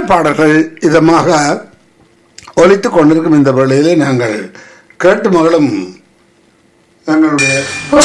பாடல்கள் இதமாக ஒலித்துக் கொண்டிருக்கும் இந்த வேளையிலே நாங்கள் கேட்டு மகளும் எங்களுடைய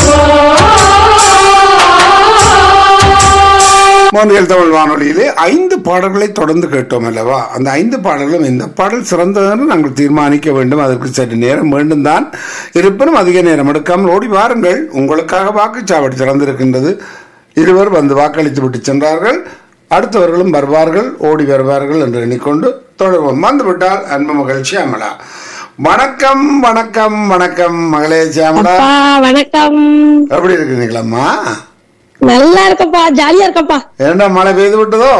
மோன்றியல் தமிழ் வானொலியிலே ஐந்து பாடல்களை தொடர்ந்து கேட்டோம் அல்லவா அந்த ஐந்து பாடல்களும் இந்த பாடல் சிறந்ததென்று நாங்கள் தீர்மானிக்க வேண்டும் அதற்கு சற்று நேரம் வேண்டும் தான் இருப்பினும் அதிக நேரம் எடுக்காமல் ஓடி வாருங்கள் உங்களுக்காக வாக்குச்சாவடி திறந்திருக்கின்றது இருவர் வந்து வாக்களித்து விட்டு சென்றார்கள் அடுத்தவர்களும் வருவார்கள் ஓடி வருவார்கள் என்று எண்ணிக்கொண்டு தொடர்வோம் வந்துவிட்டால் அன்பு மகிழ்ச்சி அமலா வணக்கம் வணக்கம் வணக்கம் மகளே சியாமலா அப்பா வணக்கம் எப்படி இருக்கிறீங்களம்மா நல்லா இருக்கப்பா ஜாலியா இருக்கப்பா ஏண்டா மழை பெய்து விட்டதோ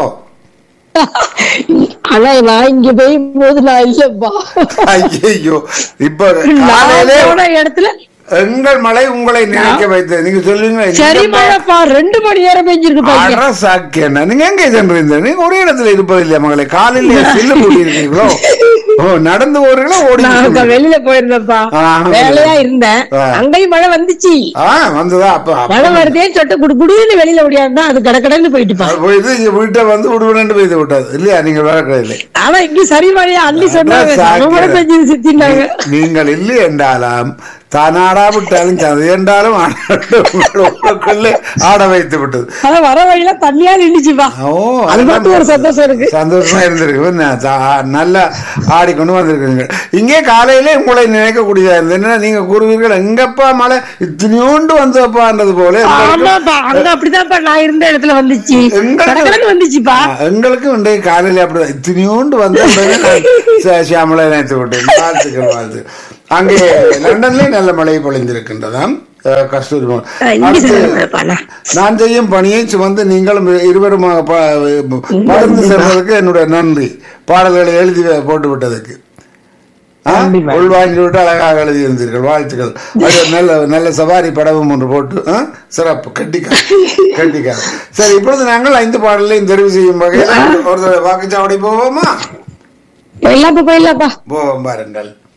ஆனா நான் இங்க பெய்யும் போது நான் இல்லப்பா ஐயோ இப்ப நான் காலையிலே போன இடத்துல எங்கள் மழை உங்களை நினைக்க வைத்தது நீங்க சொல்லுங்க சரி மழைப்பா ரெண்டு மணி நேரம் பெஞ்சிருக்குப்பா இங்க. அரசாக்கேண்ணா நீங்க எங்க சென்றீங்க நீங்க ஒரே இடத்துல இருப்பது இல்லையா மகளே காலையில சில்லு மூடி இருக்கீங்களோ ஓ நடந்து போறீங்களா ஓடி நான் அங்க இருக்கீங்களா? வெளியில போயிருந்தேன்ப்பா ஆ, வேலையா இருந்தேன் ஆ. அங்கேயும் மழை வந்துச்சு ஆ வந்ததா அப்ப அப்ப மழை வருதேன்னு சொல்லிட்டு குடு குடுன்னு வெளியில ஓடியாருந்தா அது கடக்கடன்னு போயிட்டுப்பா அப்ப இது இங்க வீட்டை வந்து விடுவிட்டு பெய்து விட்டது இல்லையா நீங்க வேற கிடையாது ஆனா இங்க சரி மழையா அள்ளி சொன்னாங்க அதான் நம்ம மழை சாக்கியம். பெஞ்சது சித்தினாங்க நீங்கள் இல்லை என்றாலும் தானாடா விட்டாலும் சது என்றாலும் உங்களுக்குள்ளே ஆட வைத்து விட்டது அதான் வர வழியில தண்ணியா நின்றுச்சுப்பா ஓ அது அதெல்லாம் மட்டும் ஒரு சந்தோஷம் இருக்கு சந்தோஷமா இருந்திருக்கு என்ன, தா- நல்லா ஆடிக்கொண்டு வந்திருக்கீங்க இங்கே காலையிலே உங்களை நினைக்கக்கூடியதா இருந்தது என்ன நீங்க கூறுவீர்கள் எங்கப்பா மழை இத்தனையோண்டு வந்தப்பான்றது போல எங்களுக்கு- ஆமாப்பா அங்க அப்படிதான்ப்பா நான் இருந்த இடத்துல வந்துச்சு எங்களுக்கு- கடற்கடன்னு வந்துச்சுப்பா ஆ, எங்களுக்கும் இன்றைய காலையில அப்படிதான் இத்தனையோண்டு வந்த உடனே நான் ச- சியாமளை நினைத்து விட்டேன் வாழ்த்துக்கள் வாழ்த்து அங்கே லண்டன்லேயே நல்ல மழை பொழிந்திருக்கின்றதாம் அஹ், கஸ்தூரி மோ- இங்க அடுத்து, சொல்லுங்கப்பா நான் நான் செய்யும் பணியை சுமந்து நீங்களும் இருவருமாக ப- பகிர்ந்து செல்வதற்கு என்னுடைய நன்றி பாடல்களை எழுதி வே- போட்டு விட்டதுக்கு ஆ? நன்றி, மேம். உள்வாங்கி விட்டு அழகாக எழுதி இருந்தீர்கள் வாழ்த்துக்கள் அது நல்ல நல்ல சவாரி படமும் ஒன்று போட்டு ஆ? சிறப்பு கட்டிக்கார் கட்டிக்கார் சரி இப்பொழுது நாங்கள் ஐந்து பாடலையும் தெரிவு செய்யும் வகையில் ஒரு தடவை வாக்குச்சாவடி போவோமா போயிடலாப்பா போயிடலாப்பா போவோம் பாருங்கள்